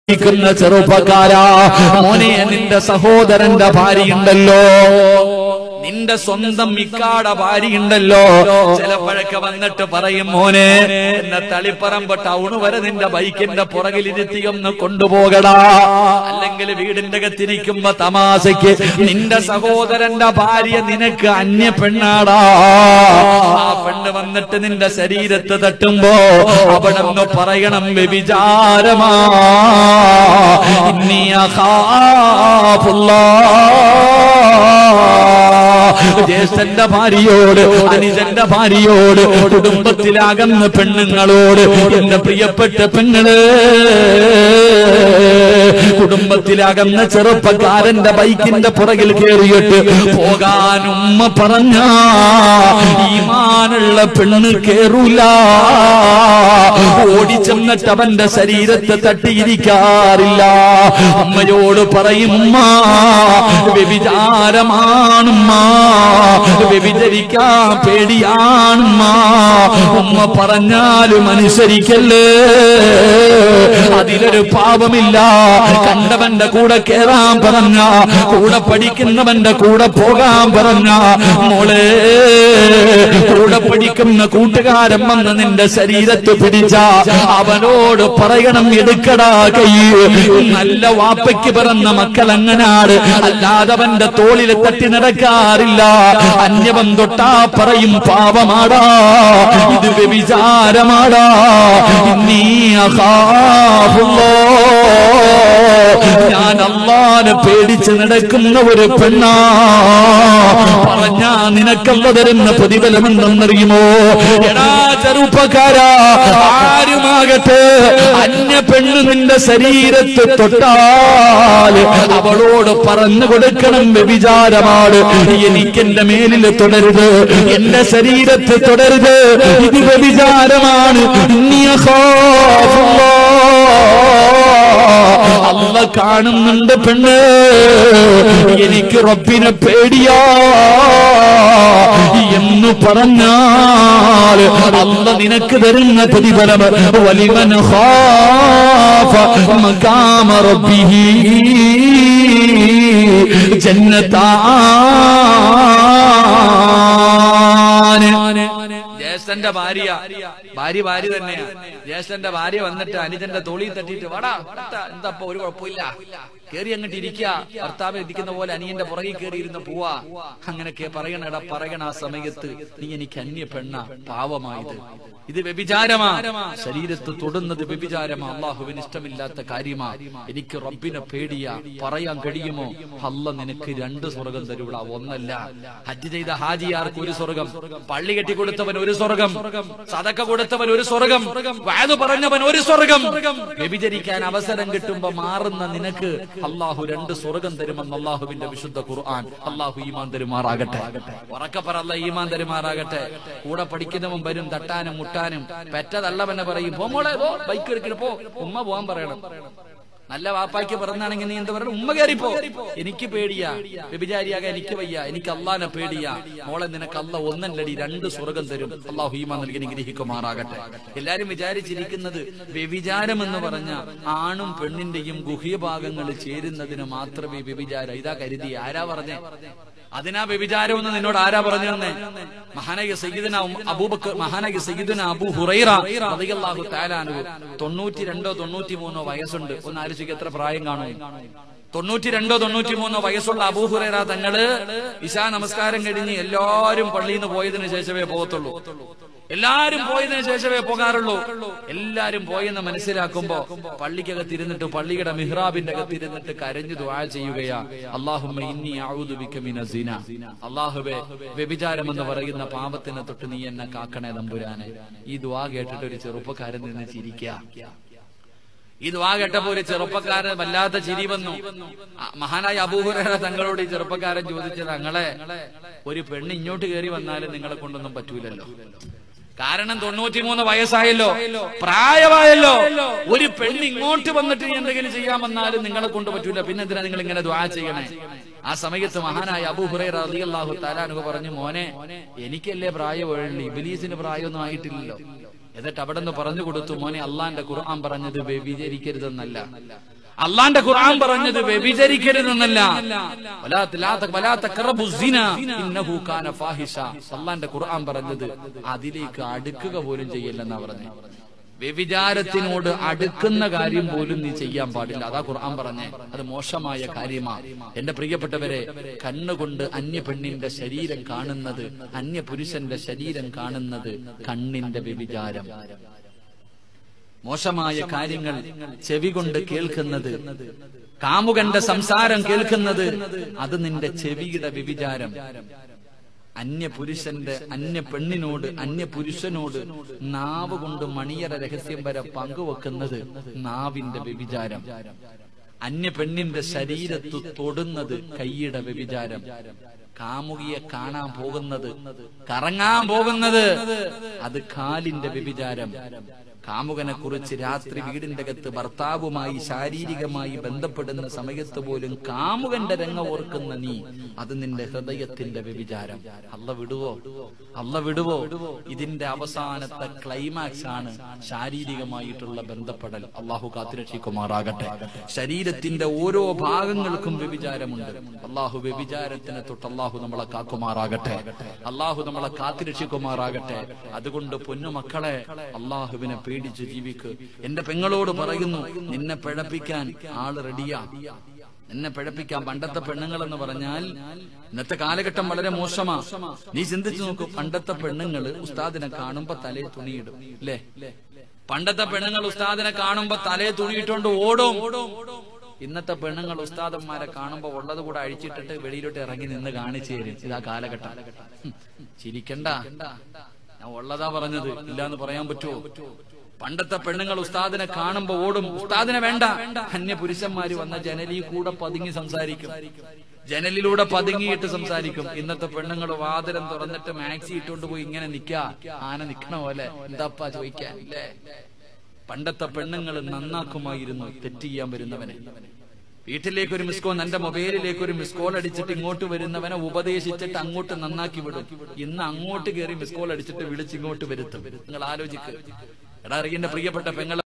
ഇരിക്കുന്ന ചെറുപ്പക്കാരാ മോനെ നിന്റെ സഹോദരന്റെ ഭാര്യയുണ്ടല്ലോ നിന്റെ സ്വന്തം ഇക്കാട ഭാര്യയുണ്ടല്ലോ ചിലപ്പോഴൊക്കെ വന്നിട്ട് പറയും മോനെ എന്നെ തളിപ്പറമ്പ് ടൗണ് വരെ നിന്റെ ബൈക്കിന്റെ പുറകിലിരുത്തി ഒന്ന് കൊണ്ടുപോകടാ അല്ലെങ്കിൽ വീടിന്റെ അകത്തിരിക്കുമ്പോ തമാശയ്ക്ക് നിന്റെ സഹോദരന്റെ ഭാര്യ നിനക്ക് അന്യ പെണ്ണാടാ ആ പെണ്ണ് വന്നിട്ട് നിന്റെ ശരീരത്ത് തട്ടുമ്പോ അവിടെ ഒന്ന് പറയണം വ്യഭിചാരമാ ഇന്നി അഖാഫുല്ലാ. ജ്യേഷ്ഠന്റെ ഭാര്യയോട് അനുജന്റെ ഭാര്യയോട് കുടുംബത്തിലാകുന്ന പെണ്ണുങ്ങളോട് എന്റെ പ്രിയപ്പെട്ട പെണ്ണുകള് കുടുംബത്തിലാകുന്ന ചെറുപ്പക്കാരന്റെ ബൈക്കിന്റെ പുറകിൽ കയറിയിട്ട് പോകാൻ ഉമ്മ പറഞ്ഞ ഈമാനുള്ള പെണ്ണ് കേറൂല ഓടിച്ചെന്നിട്ട് അവന്റെ ശരീരത്തെ തട്ടിയിരിക്കാറില്ല അമ്മയോട് പറയും ഉമ്മ വ്യഭിചാരമാണുമ്മ വ്യഭിചരിക്കാൻ പേടിയാണുമ്മ ഉമ്മ പറഞ്ഞാലും അനുസരിക്കല്ലേ അതിലൊരു പാപമില്ല കണ്ടവന്റെ കൂടെ കേറാൻ പറഞ്ഞ കൂടെ പഠിക്കുന്നവന്റെ കൂടെ പോകാൻ പറഞ്ഞ മോളെ കൂടെ പഠിക്കുന്ന കൂട്ടുകാരൻ വന്ന് നിന്റെ ശരീരത്ത് പിടിച്ച അവനോട് പറയണം എടുക്കടാ കൈ നല്ല വാപ്പയ്ക്ക് പിറന്ന മക്കൾ അങ്ങനാണ് അല്ലാതവന്റെ തോളിൽ തട്ടി നടക്കാറില്ല അന്യവൻ തൊട്ടാ പറയും പാപമാടാ ഇത് വ്യഭിചാരമാടാ നീ അഹാഫുള്ളോ ഞാൻ അള്ളാനെ പേടിച്ച് നടക്കുന്ന ഒരു പെണ്ണാ പറഞ്ഞാ നിനക്കല്ല തരുന്ന പ്രതിഫലമെന്തെന്നറിയുമോ എടാ ചെറുപ്പക്കാരാ ആരുമാകട്ടെ അന്യ പെണ്ണ് നിന്റെ ശരീരത്ത് തൊട്ടാൽ അവളോട് പറഞ്ഞു കൊടുക്കണം വ്യഭിചാരമാണ് എനിക്കെന്റെ മേലിൽ തുടരുത് എന്റെ ശരീരത്ത് തുടരുത് ഇത് വ്യഭിചാരമാണ് ഇനി അല്ല കാണുന്നുണ്ട് പെണ്ണ് എനിക്ക് റബ്ബിനെ പേടിയാ എന്ന് പറഞ്ഞാൽ അല്ല നിനക്ക് തരുന്ന പ്രതിഫലം വലിമൻ ഖാഫ മഖാമ റബ്ബിഹി ജന്നത്താൻ ജ്യേഷ്ഠന്റെ ഭാര്യ ഭാര്യ ഭാര്യ തന്നെയാ ജ്യേഷ്ഠന്റെ ഭാര്യ വന്നിട്ട് അനുജന്റെ തൊളിയിൽ തട്ടിയിട്ട് വാടാ എന്താ എന്താ ഇപ്പൊ ഒരു കുഴപ്പമില്ല കേറി അങ്ങോട്ട് ഇരിക്കുക ഭർത്താവ് ഇരിക്കുന്ന പോലെ അനിയന്റെ പുറകിൽ കയറി ഇരുന്ന് പോവാ അങ്ങനെയൊക്കെ പറയണടാ പറയണ ആ സമയത്ത് നീ എനിക്ക് അന്യ പെണ്ണ പാവമായത് ഇത് വ്യഭിചാരമാ ശരീരത്ത് തൊടുന്നത് വ്യഭിചാരമാ അള്ളാഹുവിന് ഇഷ്ടമില്ലാത്ത കാര്യമാ എനിക്ക് റബ്ബിനെ പേടിയാ പറയാൻ കഴിയുമോ അല്ല നിനക്ക് രണ്ട് സ്വർഗം തരൂടാ ഒന്നല്ല ഹജ്ജ് ചെയ്ത ഹാജിയാർക്ക് ഒരു സ്വർഗം പള്ളി കെട്ടി കൊടുത്തവൻ ഒരു സ്വർഗം സതക്ക കൊടുത്തവൻ ഒരു സ്വർഗം വാത് പറഞ്ഞവൻ ഒരു സ്വർഗം വ്യഭിചരിക്കാൻ അവസരം കിട്ടുമ്പോ മാറുന്ന നിനക്ക് അള്ളാഹു രണ്ട് സ്വർഗം തരുമെന്ന് അള്ളാഹുവിന്റെ വിശുദ്ധ ഖുർആൻ അള്ളാഹു ഈമാൻ തരുമാറാകട്ടെ ഉറക്കപ്പറ അല്ല ഈമാൻ തരുമാറാകട്ടെ കൂടെ പഠിക്കുന്നവൻ വരും തട്ടാനും മുട്ടാനും പെറ്റതള്ളവനെ പറയും പോ മോളെ പോ ബൈക്ക് എടുക്കണം പോ ഉമ്മ പോവാൻ പറയണം നല്ല വാപ്പായ്ക്ക് പറഞ്ഞാണെങ്കിൽ നീ എന്താ പറയണം ഉമ്മ കയറിപ്പോ എനിക്ക് പേടിയാ വ്യഭിചാരിയാകാൻ എനിക്ക് വയ്യ എനിക്ക് അള്ളാനെ പേടിയാ മോളെ നിനക്ക് അല്ല ഒന്നല്ലടി രണ്ട് സ്വർഗം തരും അള്ളാഹു ഹീമാ നൽകി അനുഗ്രഹിക്കുമാറാകട്ടെ എല്ലാരും വിചാരിച്ചിരിക്കുന്നത് വ്യഭിചാരം എന്ന് പറഞ്ഞ ആണും പെണ്ണിന്റെയും ഗുഹ്യഭാഗങ്ങൾ ചേരുന്നതിന് മാത്രമേ വ്യഭിചാരം ഇതാ കരുതി ആരാ പറഞ്ഞേ അതിനാ വ്യഭിചാരം എന്ന് നിന്നോട് ആരാ പറഞ്ഞു തന്നെ മഹാനക സയ്യിദിന അബൂബക്കർ മഹാനക സയ്യിദിന അബൂ ഹുറൈറ റളിയല്ലാഹു തആല അൻഹു തൊണ്ണൂറ്റി രണ്ടോ തൊണ്ണൂറ്റി മൂന്നോ വയസ്സുണ്ട് ഒന്ന് ആലോചിക്ക് എത്ര പ്രായം കാണും തൊണ്ണൂറ്റി രണ്ടോ തൊണ്ണൂറ്റി മൂന്നോ വയസ്സുള്ള അബൂഹുറൈറ തങ്ങള് ഇശാ നമസ്കാരം കഴിഞ്ഞ് എല്ലാരും പള്ളിയിൽ നിന്ന് പോയതിനു ശേഷമേ പോകത്തുള്ളൂ എല്ലാരും പോയതിനു ശേഷമേ പോകാറുള്ളൂ എല്ലാരും പോയെന്ന് മനസ്സിലാക്കുമ്പോ പള്ളിക്കകത്ത് ഇരുന്നിട്ട് പള്ളിയുടെ മിഹ്റാബിന്റെ അകത്ത് ഇരുന്നിട്ട് കരഞ്ഞു ദുആ ചെയ്യുകയാ അള്ളാഹുമ്മ ഇന്നി അഊദു ബിക മിന സിന അള്ളാഹുവേ വ്യഭിചാരം എന്ന് പറയുന്ന പാപത്തിനെ തൊട്ട് നീ എന്നെ കാക്കണേ തമ്പുരാനെ ഈ ദുആ കേട്ടിട്ട് ഒരു ചെറുപ്പക്കാരൻ നിന്ന് ചിരിക്കുക ഈ ദുആ കേട്ടപ്പോ ഒരു ചെറുപ്പക്കാരൻ വല്ലാത്ത ചിരി വന്നു ആ മഹാനായ അബൂഹുറ തങ്ങളോട് ഈ ചെറുപ്പക്കാരൻ ചോദിച്ചത് തങ്ങളെ ഒരു പെണ്ണ് ഇങ്ങോട്ട് കയറി വന്നാലും നിങ്ങളെ കൊണ്ടൊന്നും പറ്റൂലല്ലോ കാരണം തൊണ്ണൂറ്റിമൂന്ന് വയസ്സായല്ലോ പ്രായമായല്ലോ ഒരു പെണ്ണ് ഇങ്ങോട്ട് വന്നിട്ട് നീ എന്തെങ്കിലും ചെയ്യാൻ വന്നാലും നിങ്ങളെ കൊണ്ട് പറ്റൂല പിന്നെ എന്തിനാ നിങ്ങൾ ഇങ്ങനെ ദ്വാ ചെയ്യണേ ആ സമയത്ത് മഹാനായ അബൂഹുറൈ റളിയല്ലാഹു താലാനുക പറഞ്ഞു മോനെ എനിക്കല്ലേ പ്രായമുള്ളൂ ഇബിലീസിന് പ്രായമൊന്നും ആയിട്ടില്ലല്ലോ എന്നിട്ട് അവിടെ നിന്ന് പറഞ്ഞു കൊടുത്തു മോനെ അള്ളാന്റെ ഖുർആൻ പറഞ്ഞത് വ്യഭിചരിക്കരുതെന്നല്ല അള്ളാന്റെ ഖുർആൻ പറഞ്ഞത് വ്യഭിചരിക്കരുതെന്നല്ല വലാ ലാ- വലാ തഖറബു സിന, ഇന്നഹു കാന ഫാഹിഷ. അള്ളാന്റെ ഖുർആൻ പറഞ്ഞത് അതിലേക്ക് അടുക്കുക പോലും ചെയ്യില്ലെന്നാ പറഞ്ഞേ വ്യഭിചാരത്തിനോട് അടുക്കുന്ന കാര്യം പോലും നീ ചെയ്യാൻ പാടില്ല അതാ ഖുർആൻ പറഞ്ഞേ അത് മോശമായ കാര്യമാ എന്റെ പ്രിയപ്പെട്ടവരെ കണ്ണുകൊണ്ട് അന്യ പെണ്ണിന്റെ ശരീരം കാണുന്നത് അന്യ പുരുഷന്റെ ശരീരം കാണുന്നത് കണ്ണിന്റെ വ്യഭിചാരം മോശമായ കാര്യങ്ങൾ ചെവി കൊണ്ട് കേൾക്കുന്നത് കാമുകന്റെ സംസാരം കേൾക്കുന്നത് അത് നിന്റെ ചെവിയുടെ വ്യഭിചാരം അന്യ പുരുഷന്റെ അന്യ പെണ്ണിനോട് അന്യ പുരുഷനോട് നാവ് കൊണ്ട് മണിയറ രഹസ്യം വരെ പങ്കുവെക്കുന്നത് നാവിന്റെ വ്യഭിചാരം അന്യ പെണ്ണിന്റെ ശരീരത്ത് തൊടുന്നത് കൈയുടെ വ്യഭിചാരം കാമുകിയെ കാണാൻ പോകുന്നത് കറങ്ങാൻ പോകുന്നത് അത് കാലിന്റെ വ്യഭിചാരം കാമുകനെ കുറിച്ച് രാത്രി വീടിന്റെ അകത്ത് ഭർത്താവുമായി ശാരീരികമായി ബന്ധപ്പെടുന്ന സമയത്ത് പോലും കാമുകന്റെ രംഗം ഓർക്കുന്ന നീ അത് നിന്റെ ഹൃദയത്തിന്റെ വ്യഭിചാരം അല്ല വിടുവോ അല്ല വിടുവോ ഇതിന്റെ അവസാനത്തെ ക്ലൈമാക്സ് ആണ് ശാരീരികമായിട്ടുള്ള ബന്ധപ്പെടൽ അള്ളാഹു കാത്തിരക്ഷിക്കുമാറാകട്ടെ ശരീരത്തിന്റെ ഓരോ ഭാഗങ്ങൾക്കും വ്യഭിചാരമുണ്ട് അള്ളാഹു വ്യഭിചാരത്തിനെ തൊട്ട് അള്ളാഹു നമ്മളെ കാക്കുമാറാകട്ടെ അള്ളാഹു നമ്മളെ കാത്തിരക്ഷിക്കുമാറാകട്ടെ അതുകൊണ്ട് പൊന്നുമക്കളെ അള്ളാഹുവിനെ പേടിച്ച് ജീവിക്ക് എന്റെ പെങ്ങളോട് പറയുന്നു നിന്നെ പിഴപ്പിക്കാൻ ആള് റെഡിയാ നിന്നെ പിഴപ്പിക്കാൻ പണ്ടത്തെ പെണ്ണുങ്ങൾ എന്ന് പറഞ്ഞാൽ ഇന്നത്തെ കാലഘട്ടം വളരെ മോശമാ നീ ചിന്തിച്ചു നോക്കൂ പണ്ടത്തെ പെണ്ണുങ്ങള് ഉസ്താദിനെ കാണുമ്പോ തലേ തുണിയിടും അല്ലേ പണ്ടത്തെ പെണ്ണുങ്ങൾ ഉസ്താദിനെ കാണുമ്പോ തലേ തുണിയിട്ടോണ്ട് ഓടും ഇന്നത്തെ പെണ്ണുങ്ങൾ ഉസ്താദന്മാരെ കാണുമ്പോ ഉള്ളത് കൂടെ അഴിച്ചിട്ടിട്ട് വെളിയിലോട്ട് ഇറങ്ങി നിന്ന് കാണിച്ചു തരും ഇതാ കാലഘട്ടം ഹും, ചിരിക്കണ്ട ഞാൻ ഉള്ളതാ പറഞ്ഞത് ഇല്ലാന്ന് പറയാൻ പറ്റുമോ പണ്ടത്തെ പെണ്ണുങ്ങൾ ഉസ്താദിനെ കാണുമ്പോ ഓടും ഉസ്താദിനെ വേണ്ട അന്യ പുരുഷന്മാര് വന്ന ജനലിൽ കൂടെ പതുങ്ങി സംസാരിക്കും ജനലിലൂടെ പതുങ്ങിയിട്ട് സംസാരിക്കും ഇന്നത്തെ പെണ്ണുങ്ങൾ വാതിരം തുറന്നിട്ട് മാക്സി ഇട്ടുകൊണ്ട് പോയി ഇങ്ങനെ നിക്കാ ആന നിക്കണ പോലെ എന്താപ്പാ ചോദിക്കാൻ ഇല്ലേ പണ്ടത്തെ പെണ്ണുങ്ങൾ നന്നാക്കുമായിരുന്നു തെറ്റ് ചെയ്യാൻ വരുന്നവനെ വീട്ടിലേക്ക് ഒരു മിസ് കോൾ എന്റെ മൊബൈലിലേക്ക് ഒരു മിസ് കോൾ അടിച്ചിട്ട് ഇങ്ങോട്ട് വരുന്നവനെ ഉപദേശിച്ചിട്ട് അങ്ങോട്ട് നന്നാക്കി വിടും ഇന്ന് അങ്ങോട്ട് കയറി മിസ് കോൾ അടിച്ചിട്ട് വിളിച്ച് ഇങ്ങോട്ട് വരുത്തും നിങ്ങൾ ആലോചിക്ക് എടാ അറിയ പ്രിയപ്പെട്ട പെങ്ങളെ